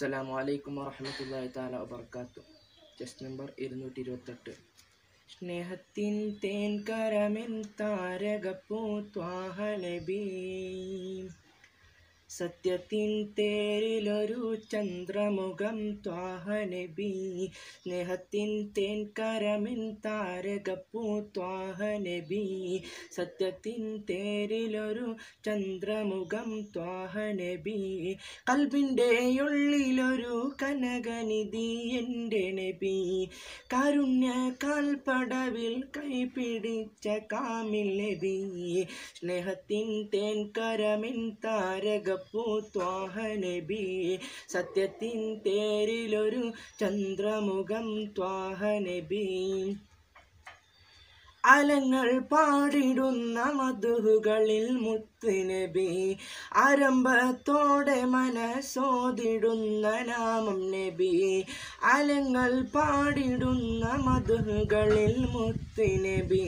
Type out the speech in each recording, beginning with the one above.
അസ്സലാമു അലൈക്കും വറഹ്മത്തുള്ളാഹി തആല വബറകാത്തു ടെസ്റ്റ് നമ്പർ ഇരുന്നൂറ്റി ഇരുപത്തെട്ട് സ്നേഹത്തിൻ തേൻ കരമിൻ താരകപ്പൂ ത്വാഹ നബി സത്യത്തിൻ തേരിലൊരു ചന്ദ്രമുഖം ത്വാഹ നബി സ്നേഹത്തിൻ തേൻ കരമിൻ താരകപ്പൂ ത്വാഹ നബി സത്യത്തിൻ തേരിലൊരു ചന്ദ്രമുഖം ത്വാഹ നബി കൽബിൻ്റെ ഉള്ളിലൊരു കനകനിധി എൻ്റെ നബി കാരുണ്യ കാൽപ്പടവിൽ കൈപിടിച്ച കാമിൽ നബി സ്നേഹത്തിൻ തേൻ കരമിൻ താരകപ്പൂ ത്വാഹ നബി സത്യത്തിൻ തേരിലൊരു ചന്ദ്രമുഖം ത്വാഹ നബി അലങ്ങൾ പാടിടുന്ന മധുകളിൽ മുത്തുനബി ആരംഭത്തോടെ മനസ്സോതിടുന്ന നാമം നബി അലങ്ങൾ പാടിടുന്ന മധുകളിൽ മുത്തുനബി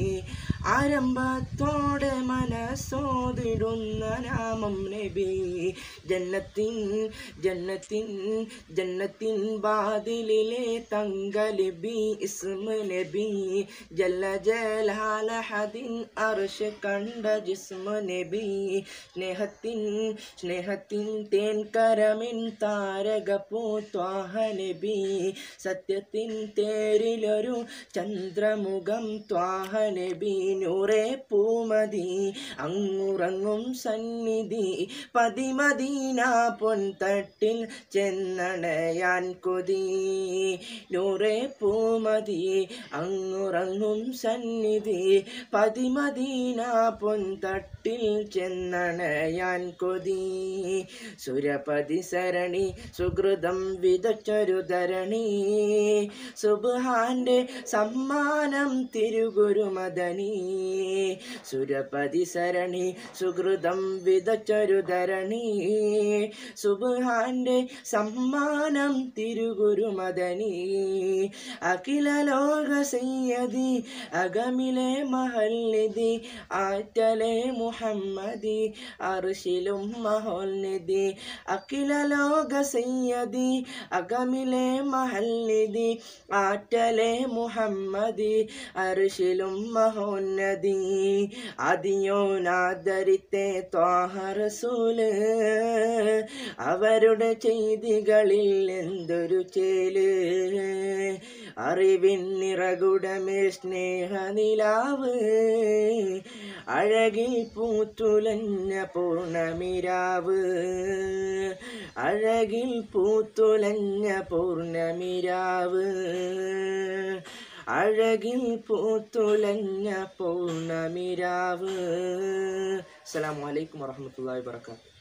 ആരംഭത്തോടെ മനസ്സോതിടുന്ന നാമം നബി ജന്നത്തിൻ ജന്നത്തിൻ ജന്നത്തിൻ ബാതിലിലെ തങ്കലിബി ഇസ്മ നബി ജല്ല ജലാലഹദിൻ അർഷ് കണ്ട ജിസ്മ നബി സ്നേഹത്തിൻ സ്നേഹത്തിൻ തേൻ കരമിൻ താരകപ്പൂ ത്വാഹ നബി സത്യത്തിൻ തേരിലൊരു ചന്ദ്രമുഖം ത്വാഹ നബി നൂറേ പൂമതി അങ്ങുറങ്ങും സന്നിധി പതിമദീന പൊൻതട്ടിൽ ചെന്നണയാൻ കൊതി നൂറേ പൂമതി അങ്ങുറങ്ങും സന്നിധി പതിമദീന പൊൻതട്ടിൽ ചെന്നണയാൻ കൊതി സുരപതി സരണി സുഹൃതം വിതച്ചൊരു ധരണി സുബാന്റെ സമ്മാനം തിരുഗുരുമദനി സുരപതി സരണി സുഹൃതം വിതച്ചൊരു ധരണി സുബാന്റെ സമ്മാനം തിരുഗുരുമദനി അഖില ലോക സയ്യദി അകമിലെ മഹല്ലിതി ആറ്റലെ മുഹമ്മദി അർഷിലും മഹോൽനിധി അഖില ലോക സയ്യദി അകമിലെ മഹല്ലിതി ആറ്റലെ മുഹമ്മദി അർഷിലും മഹോന്നതി അതിയോനാദരിത്തെ ത്വാഹറസൂല് അവരുടെ ചെയ്തികളിൽ എന്തൊരു ചേല് അറിവിൻ നിറകുടമേ സ്നേഹനിലാവ് അഴകിൽ പൂത്തുലഞ്ഞ പൂർണ്ണമിരാവ് അഴകിൽ പൂത്തുലഞ്ഞ പൂർണ്ണമിരാവ് അഴകിൽ പൂത്തുലഞ്ഞ പൂർണ്ണമിരാവ് അസ്സലാമു അലൈക്കും വറഹ്മത്തുള്ളാഹി വബറകാതുഹു